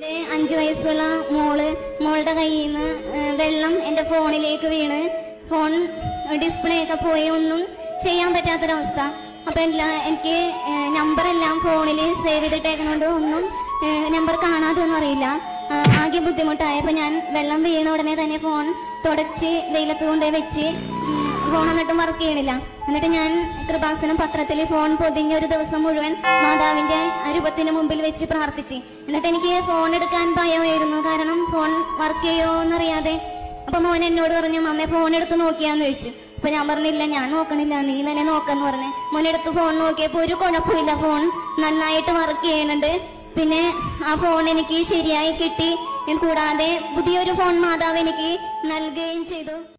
എൻ്റെ അഞ്ചു വയസ്സുള്ള മോള് മോളുടെ കയ്യിൽ നിന്ന് വെള്ളം എൻ്റെ ഫോണിലേക്ക് വീണ് ഫോൺ ഡിസ്പ്ലേ ഒക്കെ പോയി ഒന്നും ചെയ്യാൻ പറ്റാത്തൊരവസ്ഥ അപ്പൊ എല്ലാ എനിക്ക് നമ്പർ എല്ലാം ഫോണിൽ സേവ് ചെയ്തിട്ടേക്കുന്നതുകൊണ്ട് ഒന്നും നമ്പർ കാണാതൊന്നും അറിയില്ല ആ, ആകെ ബുദ്ധിമുട്ടായപ്പോ ഞാൻ വെള്ളം വീണ ഉടനെ തന്നെ ഫോൺ തുടച്ച് വെയിലത്ത് കൊണ്ടുപോയി വെച്ച് ഉം, ഫോൺ എന്നിട്ടും വർക്ക് ചെയ്യണില്ല എന്നിട്ട് ഞാൻ കൃപാസനം പത്രത്തിൽ ഫോൺ പൊതിഞ്ഞ ഒരു ദിവസം മുഴുവൻ മാതാവിന്റെ രൂപത്തിന് മുമ്പിൽ വെച്ച് പ്രാർത്ഥിച്ച് എന്നിട്ട് എനിക്ക് ഫോൺ എടുക്കാൻ ഭയമായിരുന്നു കാരണം ഫോൺ വർക്ക് ചെയ്യോ എന്നറിയാതെ അപ്പൊ മോൻ എന്നോട് പറഞ്ഞു അമ്മ ഫോൺ എടുത്ത് നോക്കിയാന്ന് ചോദിച്ചു അപ്പൊ ഞാൻ പറഞ്ഞില്ല ഞാൻ നോക്കണില്ല നീ തന്നെ നോക്കാന്ന് പറഞ്ഞ് മോൻ എടുത്ത് ഫോൺ നോക്കിയപ്പോ ഒരു കുഴപ്പമില്ല ഫോൺ നന്നായിട്ട് വർക്ക് ചെയ്യുന്നുണ്ട് പിന്നെ ആ ഫോൺ എനിക്ക് ശരിയായി കിട്ടി കൂടാതെ പുതിയൊരു ഫോൺ മാതാവ് എനിക്ക് നൽകുകയും ചെയ്തു